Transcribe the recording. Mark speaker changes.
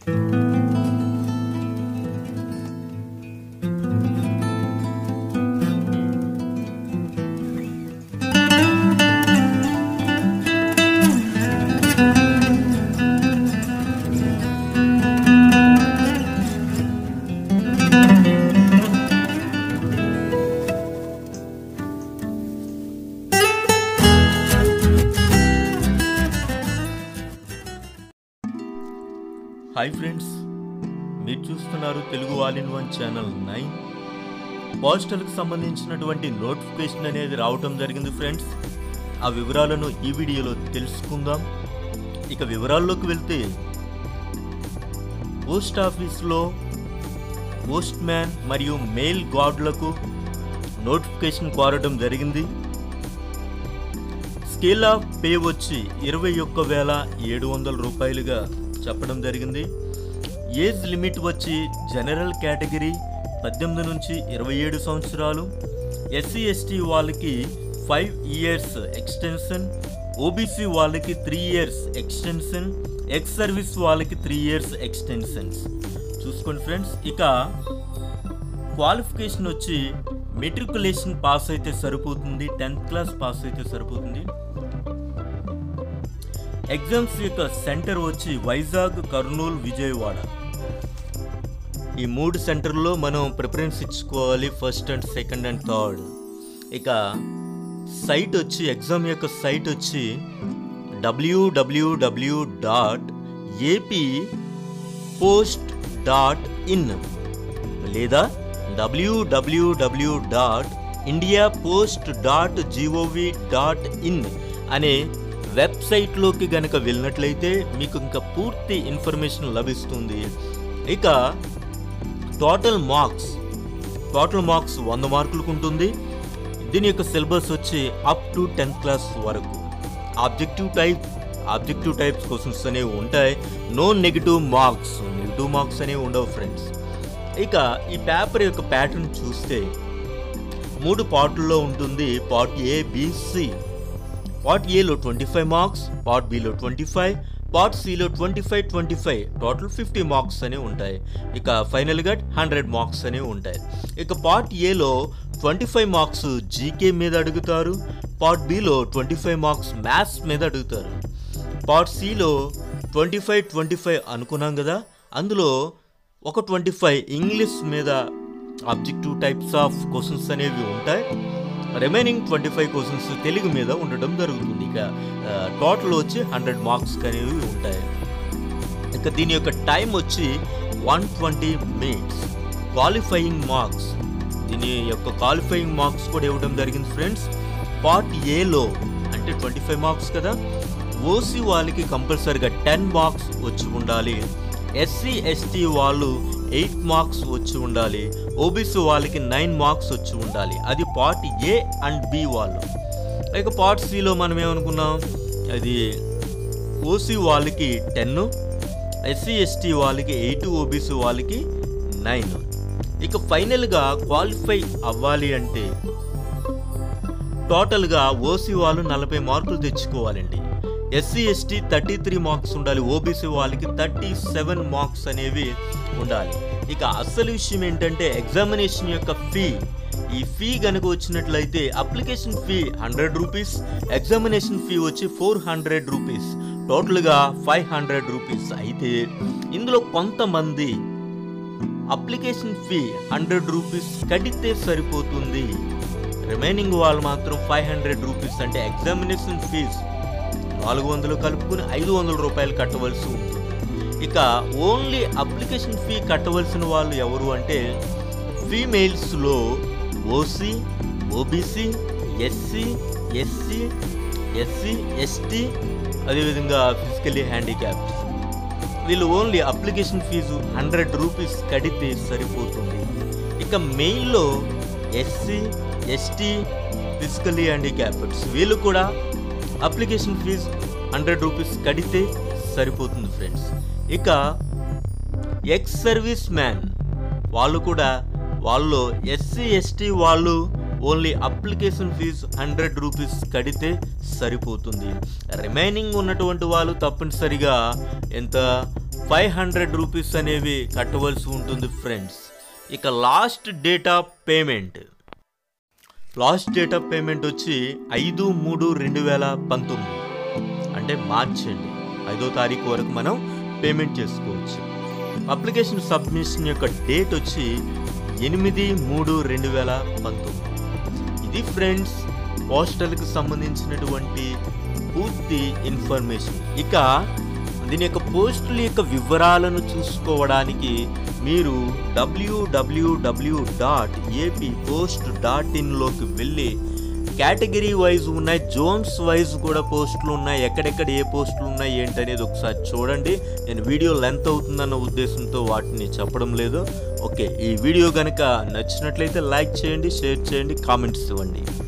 Speaker 1: hi friends మీరు చూస్తున్నారు Telugu all in one channel nine పోస్టల్కి సంబంధించినటువంటి నోటిఫికేషన్ అనేది రావటం జరిగింది ఫ్రెండ్స్ ఆ వివరాలను ఈ వీడియోలో తెలుసుకుందాం ఇక వివరాల్లోకి వెళ్తే పోస్ట్ ఆఫీస్లో పోస్ట్ మ్యాన్ మరియు మెయిల్ గార్డులకు నోటిఫికేషన్ కోరడం జరిగింది స్కేల్ ఆఫ్ పే వచ్చి ఇరవై ఒక్క వేల ఏడు వందల రూపాయలుగా చెప్పడం జరిగింది ఏజ్ లిమిట్ వచ్చి జనరల్ కేటగిరీ పద్దెనిమిది నుంచి ఇరవై ఏడు సంవత్సరాలు ఎస్సీ ఎస్టీ వాళ్ళకి ఫైవ్ ఇయర్స్ ఎక్స్టెన్షన్ ఓబీసీ వాళ్ళకి three years extension ex service వాళ్ళకి త్రీ ఇయర్స్ ఎక్స్టెన్షన్స్ చూసుకోండి ఫ్రెండ్స్ ఇక క్వాలిఫికేషన్ వచ్చి మెట్రికులేషన్ పాస్ అయితే సరిపోతుంది టెన్త్ క్లాస్ పాస్ అయితే సరిపోతుంది ఎగ్జామ్స్ యొక్క సెంటర్ వచ్చి వైజాగ్ కర్నూలు విజయవాడ ఈ మూడు సెంటర్లో మనం ప్రిఫరెన్స్ ఇచ్చుకోవాలి first and second and third ఇక సైట్ వచ్చి ఎగ్జామ్ యొక్క సైట్ వచ్చి డబ్ల్యూడబ్ల్యూడబ్ల్యూ dot AP post dot in లేదా డబ్ల్యూడబ్ల్యూడబ్ల్యూ dot India post dot gov dot in అనే వెబ్సైట్లోకి గనక వెళ్ళినట్లయితే మీకు ఇంకా పూర్తి ఇన్ఫర్మేషన్ లభిస్తుంది ఇక టోటల్ మార్క్స్ టోటల్ మార్క్స్ వంద మార్కులకు ఉంటుంది దీని యొక్క సిలబస్ వచ్చి అప్ టు టెన్త్ క్లాస్ వరకు objective type objective types questions అనేవి ఉంటాయి no negative marks negative marks అనేవి ఉండవు ఫ్రెండ్స్ ఇక ఈ పేపర్ యొక్క ప్యాటర్న్ చూస్తే మూడు పార్టుల్లో ఉంటుంది పార్ట్ ఏ బిసి పార్ట్ ఏలో ట్వంటీ ఫైవ్ మార్క్స్ పార్ట్ బిలో ట్వంటీ ఫైవ్ పార్ట్ సిలో twenty five twenty five total fifty marks అనేవి ఉంటాయి ఇక ఫైనల్గా హండ్రెడ్ మార్క్స్ అనేవి ఉంటాయి ఇక పార్ట్ ఏలో ట్వంటీ ఫైవ్ మార్క్స్ జీకే మీద అడుగుతారు పార్ట్ బిలో ట్వంటీ ఫైవ్ మార్క్స్ మ్యాథ్స్ మీద అడుగుతారు పార్ట్ సిలో ట్వంటీ ఫైవ్ ట్వంటీ ఫైవ్ అనుకున్నాం కదా అందులో ఒక ట్వంటీ ఫైవ్ ఇంగ్లీష్ మీద ఆబ్జెక్టివ్ టైప్స్ ఆఫ్ క్వశ్చన్స్ అనేవి ఉంటాయి remaining twenty five questions Telugu మీద ఉండడం జరుగుతుంది ఇక టోటల్ వచ్చి హండ్రెడ్ మార్క్స్ అనేవి ఉంటాయి ఇక దీని యొక్క టైం వచ్చి one twenty minutes qualifying marks దీని యొక్క క్వాలిఫైయింగ్ మార్క్స్ కూడా ఇవ్వడం జరిగింది ఫ్రెండ్స్ పార్ట్ ఏలో అంటే ట్వంటీ ఫైవ్ మార్క్స్ కదా ఓసీ వాళ్ళకి కంపల్సరిగా టెన్ మార్క్స్ వచ్చి ఉండాలి ఎస్సీ ఎస్టీ వాళ్ళు ఎయిట్ మార్క్స్ వచ్చి ఉండాలి ఓబీసీ వాళ్ళకి నైన్ మార్క్స్ వచ్చి ఉండాలి అది పార్ట్ ఏ అండ్ బి వాళ్ళు ఇక పార్ట్ సిలో మనం ఏమనుకున్నాం అది ఓసీ వాళ్ళకి టెన్ ఎస్సీ ఎస్టీ వాళ్ళకి ఎయిట్ ఓబీసీ వాళ్ళకి నైన్ ఇక ఫైనల్గా క్వాలిఫై అవ్వాలి అంటే టోటల్గా ఓసీ వాళ్ళు నలభై మార్కులు తెచ్చుకోవాలండి SC ST thirty three marks ఉండాలి ఓబీసీ వాళ్ళకి థర్టీ సెవెన్ మార్క్స్ అనేవి ఉండాలి ఇక అసలు విషయం ఏంటంటే ఎగ్జామినేషన్ యొక్క ఫీ ఈ ఫీ కనుక వచ్చినట్లయితే application fee hundred rupees examination fee వచ్చి ఫోర్ హండ్రెడ్ రూపీస్ టోటల్గా ఫైవ్ హండ్రెడ్ రూపీస్ అయితే ఇందులో కొంతమంది అప్లికేషన్ ఫీ హండ్రెడ్ రూపీస్ కడితే సరిపోతుంది రిమైనింగ్ వాళ్ళు మాత్రం ఫైవ్ హండ్రెడ్ రూపీస్ అంటే ఎగ్జామినేషన్ ఫీజు నాలుగు వందలు కలుపుకుని ఐదు వందల రూపాయలు కట్టవలసి ఉంటుంది ఇక ఓన్లీ అప్లికేషన్ ఫీ కట్టవలసిన వాళ్ళు ఎవరు అంటే ఫీమేల్స్లో OC OBC SC SC SC ST అదేవిధంగా ఫిజికలీ హ్యాండిక్యాప్స్ వీళ్ళు only application fees hundred rupees కడితే సరిపోతుంది ఇక మెయిల్లో ఎస్సీ ఎస్టీ ఫిజికలీ హ్యాండిక్యాప్డ్స్ వీళ్ళు కూడా అప్లికేషన్ ఫీజు హండ్రెడ్ రూపీస్ కడితే సరిపోతుంది ఫ్రెండ్స్ ఇక ఎక్స్ సర్వీస్ మ్యాన్ వాళ్ళు కూడా వాళ్ళు ఎస్సీ ఎస్టీ వాళ్ళు only application fees hundred rupees కడితే సరిపోతుంది రిమైనింగ్ ఉన్నటువంటి వాళ్ళు తప్పనిసరిగా ఎంత ఫైవ్ హండ్రెడ్ రూపీస్ అనేవి కట్టవలసి ఉంటుంది ఫ్రెండ్స్ ఇక last date of payment last date of payment వచ్చి ఐదు మూడు రెండు వేల పంతొమ్మిది అంటే మార్చి అండి ఐదో తారీఖు వరకు మనం పేమెంట్ చేసుకోవచ్చు అప్లికేషన్ సబ్మిషన్ యొక్క డేట్ వచ్చి ఎనిమిది మూడు రెండు వేల పంతొమ్మిది ఇది ఫ్రెండ్స్ పోస్టల్కి సంబంధించినటువంటి పూర్తి ఇన్ఫర్మేషన్ ఇక దీని యొక్క పోస్టుల యొక్క వివరాలను చూసుకోవడానికి మీరు డబ్ల్యూడబ్ల్యూడబ్ల్యూ డాట్ ఏపీ పోస్ట్ డాట్ ఇన్లోకి వెళ్ళి కేటగిరీ వైజ్ ఉన్నాయి జోన్స్ వైజ్ కూడా పోస్టులు ఉన్నాయి ఎక్కడెక్కడ ఏ పోస్టులు ఉన్నాయి ఏంటనేది ఒకసారి చూడండి నేను వీడియో లెంత్ అవుతుందన్న ఉద్దేశంతో వాటిని చెప్పడం లేదు ఓకే ఈ వీడియో కనుక నచ్చినట్లయితే లైక్ చేయండి షేర్ చేయండి కామెంట్స్ ఇవ్వండి